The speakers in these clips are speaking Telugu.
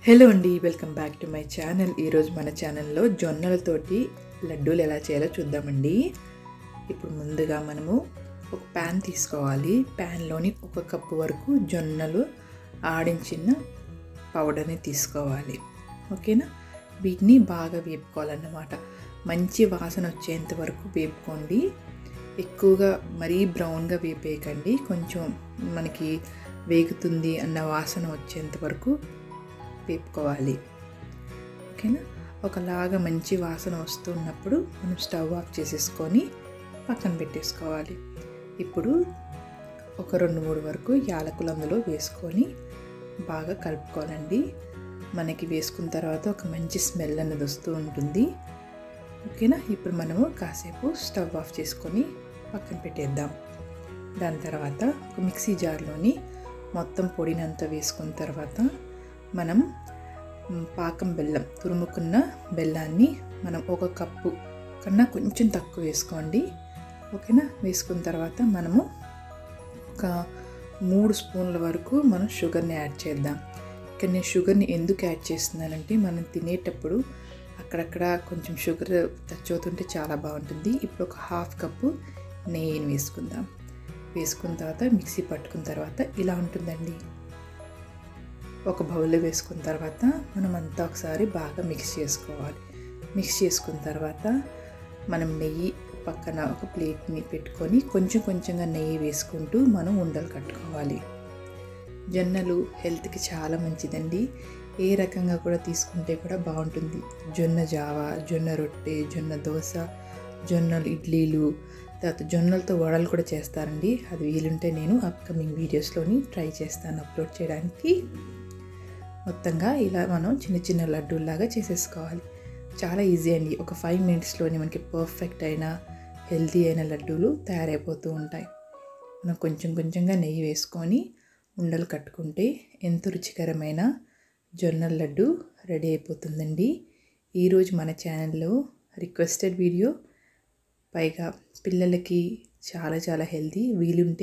హలో అండి welcome back to my channel ఈరోజు మన ఛానల్లో జొన్నలతోటి లడ్డూలు ఎలా చేయాలో చూద్దామండి ఇప్పుడు ముందుగా మనము ఒక ప్యాన్ తీసుకోవాలి ప్యాన్లోని ఒక కప్పు వరకు జొన్నలు ఆడించిన పౌడర్ని తీసుకోవాలి ఓకేనా వీటిని బాగా వేపుకోవాలన్నమాట మంచి వాసన వచ్చేంత వరకు వేపుకోండి ఎక్కువగా మరీ బ్రౌన్గా వేపేయకండి కొంచెం మనకి వేగుతుంది అన్న వాసన వచ్చేంత వరకు వేపుకోవాలి ఓకేనా ఒకలాగా మంచి వాసన వస్తున్నప్పుడు మనం స్టవ్ ఆఫ్ చేసేసుకొని పక్కన పెట్టేసుకోవాలి ఇప్పుడు ఒక రెండు మూడు వరకు యాలకులు అందులో వేసుకొని బాగా కలుపుకోవాలండి మనకి వేసుకున్న తర్వాత ఒక మంచి స్మెల్ అనేది వస్తూ ఉంటుంది ఓకేనా ఇప్పుడు మనము కాసేపు స్టవ్ ఆఫ్ చేసుకొని పక్కన పెట్టేద్దాం దాని తర్వాత ఒక మిక్సీ జార్లోని మొత్తం పొడినంతా వేసుకున్న తర్వాత మనం పాకం బెల్లం తురుముకున్న బెల్లాన్ని మనం ఒక కప్పు కన్నా కొంచెం తక్కువ వేసుకోండి ఓకేనా వేసుకున్న తర్వాత మనము ఒక మూడు స్పూన్ల వరకు మనం షుగర్ని యాడ్ చేద్దాం ఇక్కడ నేను షుగర్ని ఎందుకు యాడ్ చేస్తున్నానంటే మనం తినేటప్పుడు అక్కడక్కడ కొంచెం షుగర్ టచ్ అవుతుంటే చాలా బాగుంటుంది ఇప్పుడు ఒక హాఫ్ కప్పు నెయ్యిని వేసుకుందాం వేసుకున్న తర్వాత మిక్సీ పట్టుకున్న తర్వాత ఇలా ఉంటుందండి ఒక బౌల్లో వేసుకున్న తర్వాత మనం అంతా ఒకసారి బాగా మిక్స్ చేసుకోవాలి మిక్స్ చేసుకున్న తర్వాత మనం నెయ్యి పక్కన ఒక ప్లేట్ని పెట్టుకొని కొంచెం కొంచెంగా నెయ్యి వేసుకుంటూ మనం ఉండలు కట్టుకోవాలి జొన్నలు హెల్త్కి చాలా మంచిదండి ఏ రకంగా కూడా తీసుకుంటే కూడా బాగుంటుంది జొన్న జావ జొన్న రొట్టె జొన్న దోశ జొన్నలు ఇడ్లీలు తర్వాత జొన్నలతో వడలు కూడా చేస్తారండి అది వీలుంటే నేను అప్కమింగ్ వీడియోస్లోని ట్రై చేస్తాను అప్లోడ్ చేయడానికి మొత్తంగా ఇలా మనం చిన్న చిన్న లడ్డూలాగా చేసేసుకోవాలి చాలా ఈజీ అండి ఒక ఫైవ్ మినిట్స్లోని మనకి పర్ఫెక్ట్ అయిన హెల్తీ అయిన లడ్డూలు తయారైపోతూ ఉంటాయి మనం కొంచెం కొంచెంగా నెయ్యి వేసుకొని ఉండలు కట్టుకుంటే ఎంతో రుచికరమైన జొన్న లడ్డు రెడీ అయిపోతుందండి ఈరోజు మన ఛానల్లో రిక్వెస్టెడ్ వీడియో పైగా పిల్లలకి చాలా చాలా హెల్తీ వీలుంటే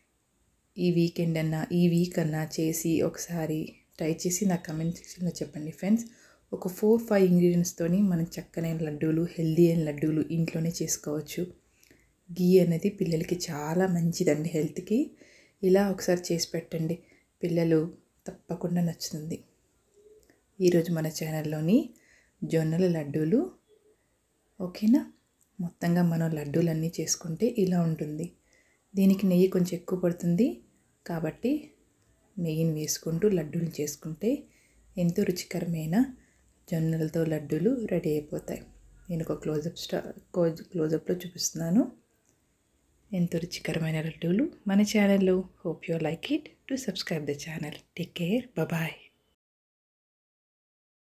ఈ వీకెండ్ అన్నా ఈ వీక్ అన్నా చేసి ఒకసారి ట్రై చేసి నా కమెంట్ సెక్షన్లో చెప్పండి ఫ్రెండ్స్ ఒక ఫోర్ ఫైవ్ ఇంగ్రీడియంట్స్తోని మనం చక్కనైన లడ్డూలు హెల్దీ అయిన లడ్డూలు ఇంట్లోనే చేసుకోవచ్చు గీ అనేది పిల్లలకి చాలా మంచిదండి హెల్త్కి ఇలా ఒకసారి చేసి పెట్టండి పిల్లలు తప్పకుండా నచ్చుతుంది ఈరోజు మన ఛానల్లోని జొన్నల లడ్డూలు ఓకేనా మొత్తంగా మనం లడ్డూలన్నీ చేసుకుంటే ఇలా ఉంటుంది దీనికి నెయ్యి కొంచెం ఎక్కువ పడుతుంది కాబట్టి నెయ్యిని వేసుకుంటూ లడ్డూలు చేసుకుంటే ఎంతో రుచికరమైన జొన్నలతో లడ్డూలు రెడీ అయిపోతాయి నేను ఒక క్లోజప్ స్టా క్లోజప్లో చూపిస్తున్నాను ఎంతో రుచికరమైన లడ్డూలు మన ఛానల్లో hope you like it to subscribe the channel take care bye